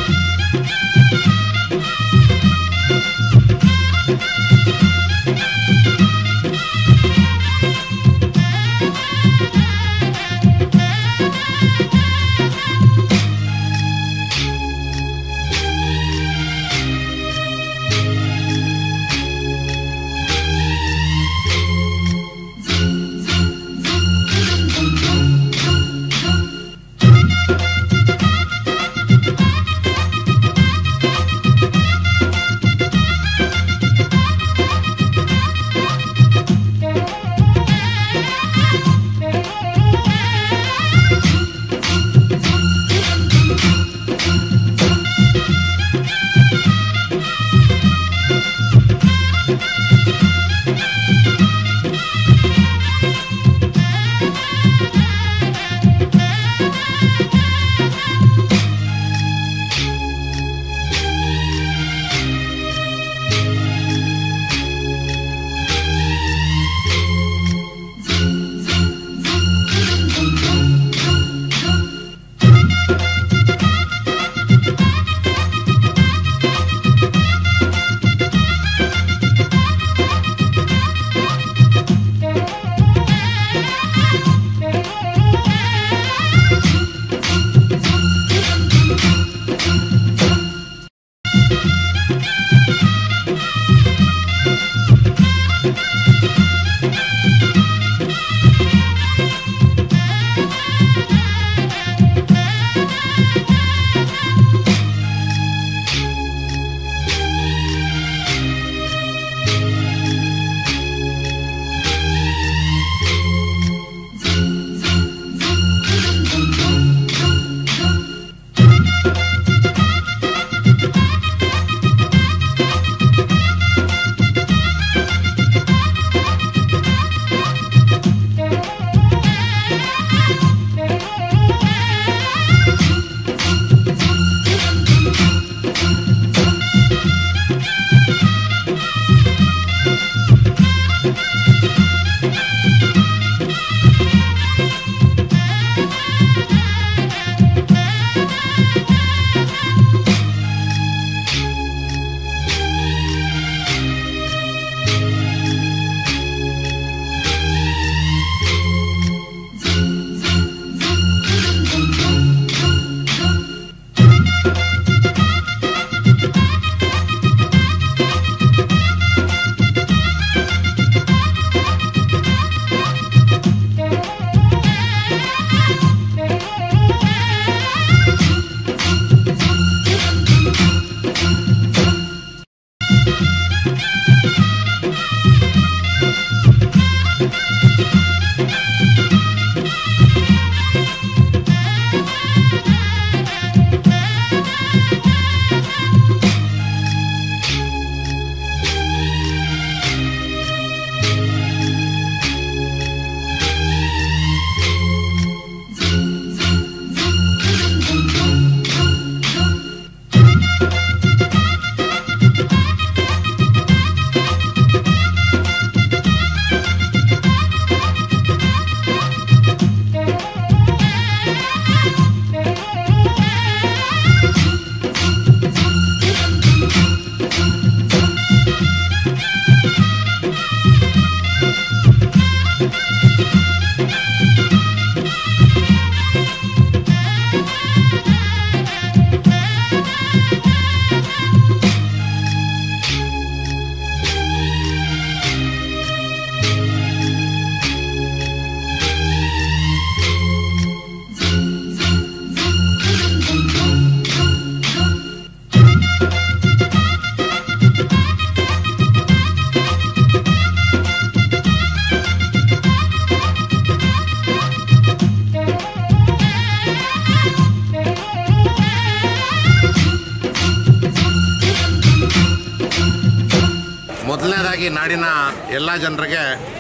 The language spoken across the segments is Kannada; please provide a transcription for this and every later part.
ಮೊದಲನೇದಾಗಿ ನಾಡಿನ ಎಲ್ಲ ಜನರಿಗೆ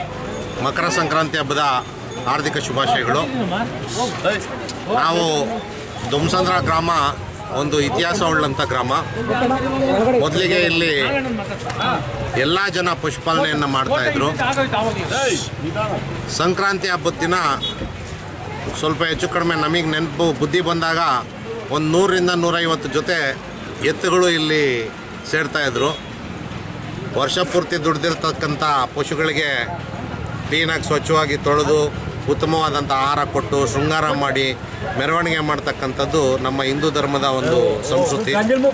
ಮಕರ ಸಂಕ್ರಾಂತಿ ಹಬ್ಬದ ಹಾರ್ದಿಕ ಶುಭಾಶಯಗಳು ನಾವು ದುಮ್ಸಂದ್ರ ಗ್ರಾಮ ಒಂದು ಇತಿಹಾಸ ಉಳ್ಳಂಥ ಗ್ರಾಮ ಮೊದಲಿಗೆ ಇಲ್ಲಿ ಎಲ್ಲ ಜನ ಪಶುಪಾಲನೆಯನ್ನು ಮಾಡ್ತಾಯಿದ್ರು ಸಂಕ್ರಾಂತಿ ಹಬ್ಬದ ದಿನ ಸ್ವಲ್ಪ ಹೆಚ್ಚು ಕಡಿಮೆ ನಮಗೆ ನೆನಪು ಬುದ್ಧಿ ಬಂದಾಗ ಒಂದು ನೂರರಿಂದ ನೂರೈವತ್ತು ಜೊತೆ ಎತ್ತುಗಳು ಇಲ್ಲಿ ಸೇರ್ತಾ ಇದ್ರು ವರ್ಷ ಪೂರ್ತಿ ದುಡ್ದಿರ್ತಕ್ಕಂಥ ಪಶುಗಳಿಗೆ ಕ್ಲೀನಾಗಿ ಸ್ವಚ್ಛವಾಗಿ ತೊಳೆದು ಉತ್ತಮವಾದಂಥ ಆಹಾರ ಕೊಟ್ಟು ಶೃಂಗಾರ ಮಾಡಿ ಮೆರವಣಿಗೆ ಮಾಡ್ತಕ್ಕಂಥದ್ದು ನಮ್ಮ ಹಿಂದೂ ಧರ್ಮದ ಒಂದು ಸಂಸ್ಕೃತಿ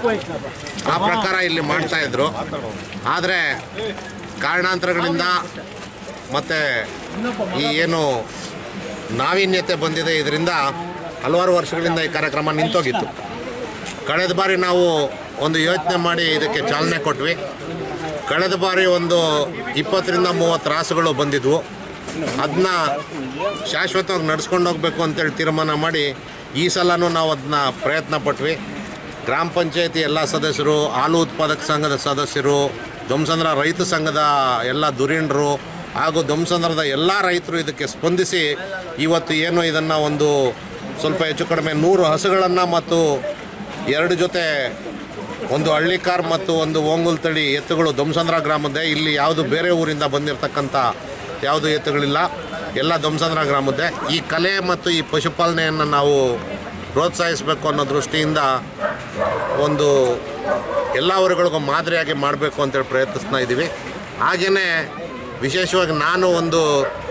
ಆ ಪ್ರಕಾರ ಇಲ್ಲಿ ಮಾಡ್ತಾ ಇದ್ರು ಆದರೆ ಕಾರಣಾಂತರಗಳಿಂದ ಮತ್ತು ಈ ಏನು ನಾವೀನ್ಯತೆ ಬಂದಿದೆ ಇದರಿಂದ ಹಲವಾರು ವರ್ಷಗಳಿಂದ ಈ ಕಾರ್ಯಕ್ರಮ ನಿಂತೋಗಿತ್ತು ಕಳೆದ ಬಾರಿ ನಾವು ಒಂದು ಯೋಚನೆ ಮಾಡಿ ಇದಕ್ಕೆ ಚಾಲನೆ ಕೊಟ್ವಿ ಕಳೆದ ಬಾರಿ ಒಂದು ಇಪ್ಪತ್ತರಿಂದ ಮೂವತ್ತು ರಾಸುಗಳು ಬಂದಿದ್ವು ಅದನ್ನ ಶಾಶ್ವತವಾಗಿ ನಡ್ಸ್ಕೊಂಡು ಹೋಗ್ಬೇಕು ಅಂತೇಳಿ ತೀರ್ಮಾನ ಮಾಡಿ ಈ ಸಲನೂ ನಾವು ಅದನ್ನ ಪ್ರಯತ್ನ ಪಟ್ವಿ ಗ್ರಾಮ ಪಂಚಾಯತಿ ಎಲ್ಲ ಸದಸ್ಯರು ಹಾಲು ಉತ್ಪಾದಕ ಸಂಘದ ಸದಸ್ಯರು ಧ್ವಂಸಂದ್ರ ರೈತ ಸಂಘದ ಎಲ್ಲ ಧುರೀಣರು ಹಾಗೂ ಧ್ವಂಸಂದ್ರದ ಎಲ್ಲ ರೈತರು ಇದಕ್ಕೆ ಸ್ಪಂದಿಸಿ ಇವತ್ತು ಏನು ಇದನ್ನು ಒಂದು ಸ್ವಲ್ಪ ಹೆಚ್ಚು ಕಡಿಮೆ ನೂರು ಹಸುಗಳನ್ನು ಮತ್ತು ಎರಡು ಜೊತೆ ಒಂದು ಹಳ್ಳಿಕಾರ್ ಮತ್ತು ಒಂದು ಓಂಗುಲ್ ತಳಿ ಎತ್ತುಗಳು ಧ್ವಂಸಂದ್ರ ಗ್ರಾಮದ್ದೇ ಇಲ್ಲಿ ಯಾವುದು ಬೇರೆ ಊರಿಂದ ಬಂದಿರತಕ್ಕಂಥ ಯಾವುದು ಎತ್ತುಗಳಿಲ್ಲ ಎಲ್ಲ ಧ್ವಂಸಂದ್ರ ಗ್ರಾಮದ್ದೇ ಈ ಕಲೆ ಮತ್ತು ಈ ಪಶುಪಾಲನೆಯನ್ನು ನಾವು ಪ್ರೋತ್ಸಾಹಿಸಬೇಕು ಅನ್ನೋ ದೃಷ್ಟಿಯಿಂದ ಒಂದು ಎಲ್ಲ ಊರುಗಳಿಗೂ ಮಾದರಿಯಾಗಿ ಮಾಡಬೇಕು ಅಂತೇಳಿ ಪ್ರಯತ್ನಿಸ್ತಾ ಇದ್ದೀವಿ ಹಾಗೆಯೇ ವಿಶೇಷವಾಗಿ ನಾನು ಒಂದು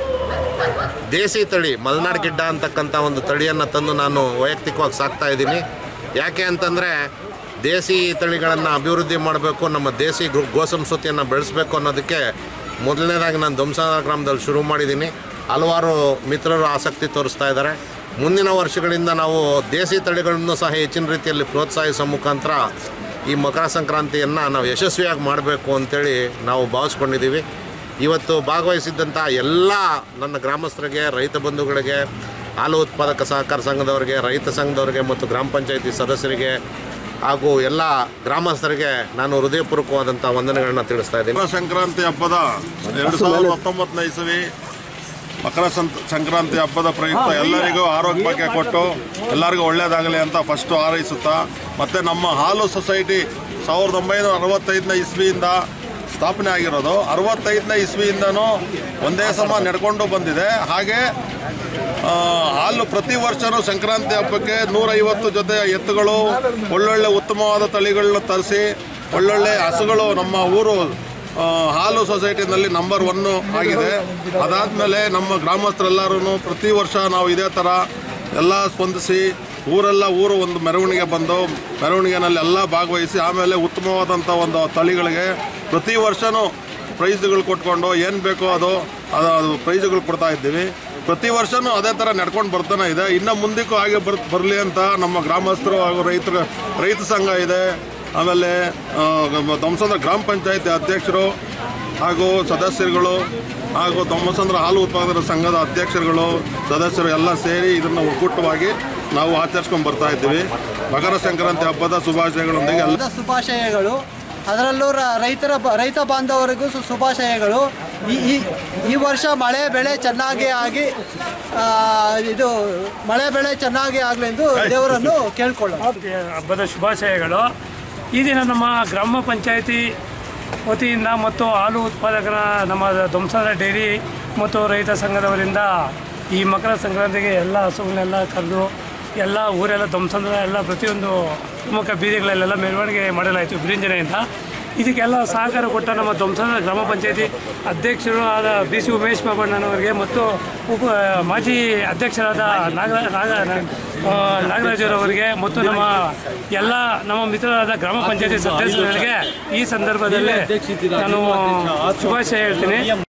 ದೇಸಿ ತಳಿ ಮಲೆನಾಡು ಗಿಡ್ಡ ಅಂತಕ್ಕಂಥ ಒಂದು ತಳಿಯನ್ನು ತಂದು ನಾನು ವೈಯಕ್ತಿಕವಾಗಿ ಸಾಕ್ತಾ ಇದ್ದೀನಿ ಯಾಕೆ ಅಂತಂದರೆ ದೇಸಿ ತಳಿಗಳನ್ನು ಅಭಿವೃದ್ಧಿ ಮಾಡಬೇಕು ನಮ್ಮ ದೇಸಿ ಗೋ ಗೋ ಸಂಸ್ಕೃತಿಯನ್ನು ಬೆಳೆಸಬೇಕು ಅನ್ನೋದಕ್ಕೆ ಮೊದಲನೇದಾಗಿ ನಾನು ಧ್ವಂಸನಗರ ಗ್ರಾಮದಲ್ಲಿ ಶುರು ಮಾಡಿದ್ದೀನಿ ಹಲವಾರು ಮಿತ್ರರು ಆಸಕ್ತಿ ತೋರಿಸ್ತಾ ಇದ್ದಾರೆ ಮುಂದಿನ ವರ್ಷಗಳಿಂದ ನಾವು ದೇಸಿ ತಳಿಗಳನ್ನು ಸಹ ಹೆಚ್ಚಿನ ರೀತಿಯಲ್ಲಿ ಪ್ರೋತ್ಸಾಹಿಸೋ ಮುಖಾಂತರ ಈ ಮಕರ ಸಂಕ್ರಾಂತಿಯನ್ನು ನಾವು ಯಶಸ್ವಿಯಾಗಿ ಮಾಡಬೇಕು ಅಂತೇಳಿ ನಾವು ಭಾವಿಸ್ಕೊಂಡಿದ್ದೀವಿ ಇವತ್ತು ಭಾಗವಹಿಸಿದ್ದಂಥ ಎಲ್ಲ ನನ್ನ ಗ್ರಾಮಸ್ಥರಿಗೆ ರೈತ ಬಂಧುಗಳಿಗೆ ಹಾಲು ಉತ್ಪಾದಕ ಸಹಕಾರ ಸಂಘದವರಿಗೆ ರೈತ ಸಂಘದವರಿಗೆ ಮತ್ತು ಗ್ರಾಮ ಪಂಚಾಯತಿ ಸದಸ್ಯರಿಗೆ ಹಾಗೂ ಎಲ್ಲ ಗ್ರಾಮಸ್ಥರಿಗೆ ನಾನು ಹೃದಯಪೂರ್ವಕವಾದಂಥ ವಂದನೆಗಳನ್ನ ತಿಳಿಸ್ತಾ ಇದ್ದೀನಿ ಮಕರ ಸಂಕ್ರಾಂತಿ ಹಬ್ಬದ ಎರಡು ಸಾವಿರದ ಹತ್ತೊಂಬತ್ತನೇ ಇಸವಿ ಮಕರ ಸಂತ್- ಸಂಕ್ರಾಂತಿ ಹಬ್ಬದ ಪ್ರಯುಕ್ತ ಎಲ್ಲರಿಗೂ ಆರೋಗ್ಯ ಭಾಗ್ಯ ಕೊಟ್ಟು ಎಲ್ಲರಿಗೂ ಒಳ್ಳೆಯದಾಗಲಿ ಅಂತ ಫಸ್ಟು ಹಾರೈಸುತ್ತಾ ಮತ್ತು ನಮ್ಮ ಹಾಲು ಸೊಸೈಟಿ ಸಾವಿರದ ಒಂಬೈನೂರ ಅರವತ್ತೈದನೇ ಇಸ್ವಿಯಿಂದ ಸ್ಥಾಪನೆ ಆಗಿರೋದು ಅರವತ್ತೈದನೇ ಇಸ್ವಿಯಿಂದನೂ ಒಂದೇ ಸಮ ನಡ್ಕೊಂಡು ಬಂದಿದೆ ಹಾಗೆ ಆ, ಹಾಲು ಪ್ರತಿ ವರ್ಷನೂ ಸಂಕ್ರಾಂತಿ ಹಬ್ಬಕ್ಕೆ ನೂರೈವತ್ತು ಜೊತೆ ಎತ್ತುಗಳು ಒಳ್ಳೊಳ್ಳೆ ಉತ್ತಮವಾದ ತಳಿಗಳನ್ನ ತರಿಸಿ ಒಳ್ಳೊಳ್ಳೆ ಹಸುಗಳು ನಮ್ಮ ಊರು ಆ, ಹಾಲು ಸೊಸೈಟಿನಲ್ಲಿ ನಂಬರ್ ಒನ್ನು ಆಗಿದೆ ಅದಾದಮೇಲೆ ನಮ್ಮ ಗ್ರಾಮಸ್ಥರೆಲ್ಲರೂ ಪ್ರತಿ ವರ್ಷ ನಾವು ಇದೇ ಥರ ಎಲ್ಲ ಸ್ಪಂದಿಸಿ ಊರೆಲ್ಲ ಊರು ಒಂದು ಮೆರವಣಿಗೆ ಬಂದು ಮೆರವಣಿಗೆನಲ್ಲಿ ಎಲ್ಲ ಭಾಗವಹಿಸಿ ಆಮೇಲೆ ಉತ್ತಮವಾದಂಥ ಒಂದು ತಳಿಗಳಿಗೆ ಪ್ರತಿ ವರ್ಷವೂ ಪ್ರೈಸ್ಗಳು ಕೊಟ್ಕೊಂಡು ಏನು ಬೇಕೋ ಅದು ಅದು ಅದು ಪ್ರೈಸ್ಗಳು ಕೊಡ್ತಾ ಇದ್ದೀವಿ ಪ್ರತಿ ವರ್ಷವೂ ಅದೇ ಥರ ನಡ್ಕೊಂಡು ಬರ್ತಾನೆ ಇದೆ ಇನ್ನು ಮುಂದಕ್ಕೂ ಹಾಗೆ ಬರ್ ಬರಲಿ ಅಂತ ನಮ್ಮ ಗ್ರಾಮಸ್ಥರು ಹಾಗೂ ರೈತರ ರೈತ ಸಂಘ ಇದೆ ಆಮೇಲೆ ಆ, ಧ್ವಂಸಂದ್ರ ಗ್ರಾಮ ಪಂಚಾಯತಿ ಅಧ್ಯಕ್ಷರು ಹಾಗೂ ಸದಸ್ಯರುಗಳು ಹಾಗೂ ಧ್ವಂಸಂದ್ರ ಹಾಲು ಉತ್ಪಾದಕರ ಸಂಘದ ಅಧ್ಯಕ್ಷರುಗಳು ಸದಸ್ಯರು ಎಲ್ಲ ಸೇರಿ ಇದನ್ನು ಒಕ್ಕೂಟವಾಗಿ ನಾವು ಆಚರಿಸ್ಕೊಂಡು ಬರ್ತಾ ಇದ್ದೀವಿ ಮಕರ ಸಂಕ್ರಾಂತಿ ಹಬ್ಬದ ಶುಭಾಶಯಗಳೊಂದಿಗೆ ಎಲ್ಲ ಹಬ್ಬದ ಶುಭಾಶಯಗಳು ಅದರಲ್ಲೂ ರ- ರೈತರ ಬ- ರೈತ ಬಾಂಧವರಿಗೂ ಸು- ಶುಭಾಶಯಗಳು ಈ ಈ ಈ ವರ್ಷ ಮಳೆ ಬೆಳೆ ಚೆನ್ನಾಗಿ ಆಗಿ ಆ, ಇದು ಮಳೆ ಬೆಳೆ ಚೆನ್ನಾಗಿ ಆಗಲೆಂದು ದೇವರನ್ನು ಕೇಳ್ಕೊಳ್ಳೋಣ ಹಬ್ಬದ ಶುಭಾಶಯಗಳು ಈ ದಿನ ನಮ್ಮ ಗ್ರಾಮ ಪಂಚಾಯಿತಿ ವತಿಯಿಂದ ಮತ್ತು ಹಾಲು ಉತ್ಪಾದಕರ ನಮ್ಮ ಧ್ವಂಸದ ಡೈರಿ ಮತ್ತು ರೈತ ಸಂಘದವರಿಂದ ಈ ಮಕರ ಸಂಕ್ರಾಂತಿಗೆ ಎಲ್ಲ ಹಸುಗಳನ್ನೆಲ್ಲ ಕರೆದು ಎಲ್ಲ ಊರೆಲ್ಲ ಧ್ವಂಸಂದ್ರ ಎಲ್ಲ ಪ್ರತಿಯೊಂದು ಪ್ರಮುಖ ಬೀದಿಗಳಲ್ಲೆಲ್ಲ ಮೆರವಣಿಗೆ ಮಾಡಲಾಯಿತು ಬಿರಿಂಜನೆಯಿಂದ ಇದಕ್ಕೆಲ್ಲ ಸಹಕಾರ ಕೊಟ್ಟ ನಮ್ಮ ಧ್ವಂಸದ ಗ್ರಾಮ ಪಂಚಾಯತಿ ಅಧ್ಯಕ್ಷರು ಆದ ಬಿ ಸಿ ಉಮೇಶ್ ಬಾಬಣ್ಣನವರಿಗೆ ಮತ್ತು ಉಪ ಮಾಜಿ ಅಧ್ಯಕ್ಷರಾದ ನಾಗ ನಾಗ ಆ, ನಾಗರಾಜರವರಿಗೆ ಮತ್ತು ನಮ್ಮ ಎಲ್ಲ ನಮ್ಮ ಮಿತ್ರರಾದ ಗ್ರಾಮ ಪಂಚಾಯತಿ ಸದಸ್ಯರಿಗೆ ಈ ಸಂದರ್ಭದಲ್ಲಿ ನಾನು ಶುಭಾಶಯ ಹೇಳ್ತೀನಿ